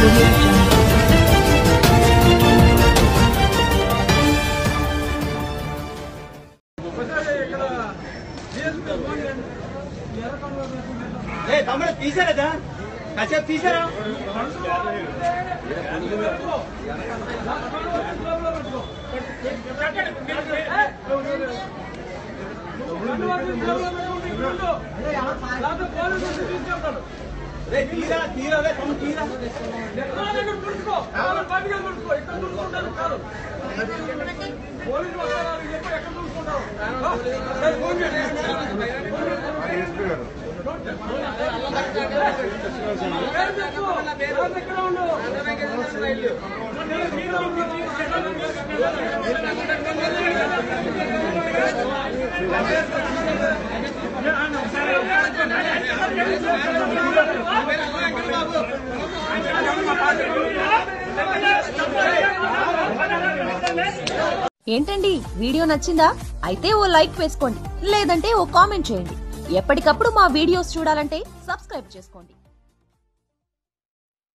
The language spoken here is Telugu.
audio jungle. ఏ తమ్ముడు తీసారా కాసేపు తీసారా రే తీరా తీరా రే తమ్ముడు తీరా ఏంటండి వీడియో నచ్చిందా అయితే ఓ లైక్ వేసుకోండి లేదంటే ఓ కామెంట్ చేయండి ఎప్పటికప్పుడు మా వీడియోస్ చూడాలంటే సబ్స్క్రైబ్ చేసుకోండి